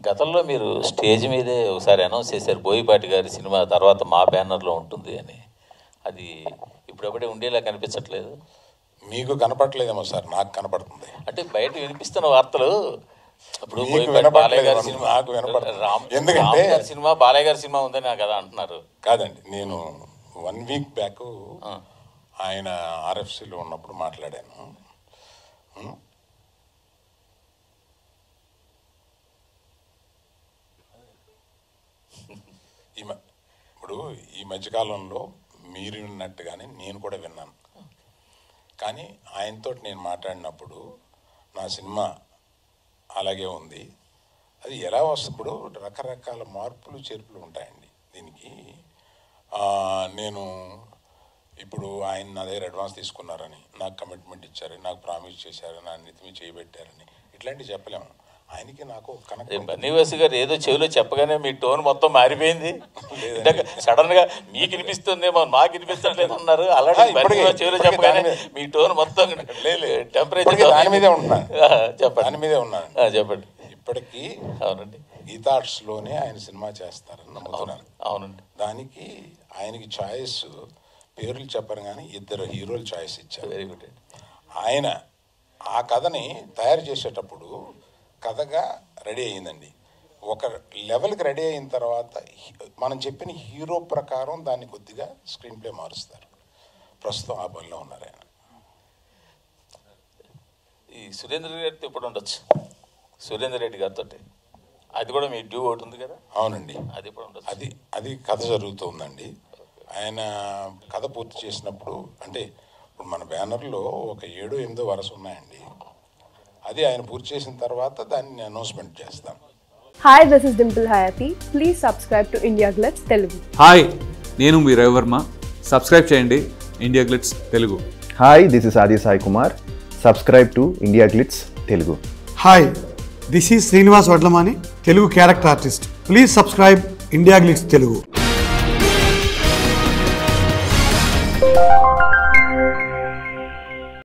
గతంలో మీరు స్టేజ్ మీదే ఒకసారి అనౌన్స్ చేశారు బోయిపాటి గారి సినిమా తర్వాత మా బ్యానర్లో ఉంటుంది అని అది ఇప్పుడప్పుడే ఉండేలా కనిపించట్లేదు మీకు కనపడలేదేమో సార్ నాకు కనపడుతుంది అంటే బయట వినిపిస్తున్న వార్తలు ఇప్పుడు మీకు బోయపాటి వినపడలేదు బాలయ్య గారి ఏమో, సినిమా నాకు వినపడుతుంది. రామ్ ఎందుకంటే- రామ్ గారి సినిమా బాలయ్య గారి సినిమా ఉందని నాకు కదా అంటున్నారు కాదండి నేను వన్ వీక్ బ్యాక్ ఆ. ఆయన ఆర్ఎఫ్సిలో ఉన్నప్పుడు మాట్లాడాను ఉం? ఈ మ- ఇప్పుడు ఈ మధ్యకాలంలో మీరు విన్నట్టుగానే నేను కూడా విన్నాను కానీ ఆయనతో నేను మాట్లాడినప్పుడు నా సినిమా అలాగే ఉంది అది ఎలా వస్తుంది ఇప్పుడు రకరకాల మార్పులు చేర్పులు ఉంటాయండి దీనికి ఆ, నేను ఇప్పుడు ఆయన నా దగ్గర అడ్వాన్స్ తీసుకున్నారని నాకు కమిట్మెంట్ ఇచ్చారని నాకు ప్రామిస్ చేశారని నా నెత్తిమి చేయబెట్టారని ఇట్లాంటివి చెప్పలేము ఆయనకి నాకు ఏ కనెక్ట్ బన్నీవాసి గారు ఏదో చెవిలో చెప్పగానే మీ టోన్ మొత్తం మారిపోయింది సడన్ గా మీకు వినిపిస్తుందేమో మాకు వినిపించట్లేదు అన్నారు అలాంటి ఆ, ఇప్పటికీ- బన్నీవాసి చెవిలో ఇప్పటికీ చెప్పగానే దాని మీద- మీ టోన్ మొత్తం ఇప్పటికీ టెంపరేచర్ దాని మీదే ఉంటున్నాను చెప్పండి దాని మీదే ఉన్నాను ఆ, చెప్పండి ఇప్పటికీ అవునండి గీతార్ట్స్లోనే ఆయన సినిమా చేస్తారని నమ్ముతున్నాను అవునండి దానికి ఆయనకి ఛాయిస్ పేర్లు చెప్పరు కానీ ఇద్దరు హీరోలు ఛాయిస్ ఇచ్చారు వెరీ గుడ్ అండి ఆయన ఆ కథని తయారు చేసేటప్పుడు కథగా రెడీ అయిందండి ఒక లెవెల్కి రెడీ అయిన తర్వాత హీ- మనం చెప్పిన హీరో ప్రకారం దాన్ని కొద్దిగా స్క్రీన్ ప్లే మారుస్తారు ప్రస్తుతం ఆ పనిలో ఉన్నారు ఆయన ఈ సురేంద్ర రెడ్డితో ఇప్పుడు ఉండొచ్చు సురేంద్ర రెడ్డి గారితో అది కూడా మీ డ్యూ ఒకటి ఉంది కదా అవునండి అది ఇప్పుడు ఉండొచ్చు అది అది కథ జరుగుతుందండి ఆయన కథ పూర్తి చేసినప్పుడు అంటే ఇప్పుడు మన బ్యానర్లో ఒక ఏడు ఎనిమిదో వరుస ఉన్నాయండి అది ఆయన పూర్తి చేసిన తర్వాత దాన్ని అనౌన్స్మెంట్ చేస్తాం Hi, this is Dimple Hayati. Please subscribe to India Glitz Telugu. Hi నేను మీ రవివర్మ సబ్స్క్రైబ్ చేయండి India Glitz Telugu hi this is Aadi Sai Kumar subscribe to India Glitz Telugu hi this is Srinivas Vadlamani Telugu character artist please subscribe India Glitz Telugu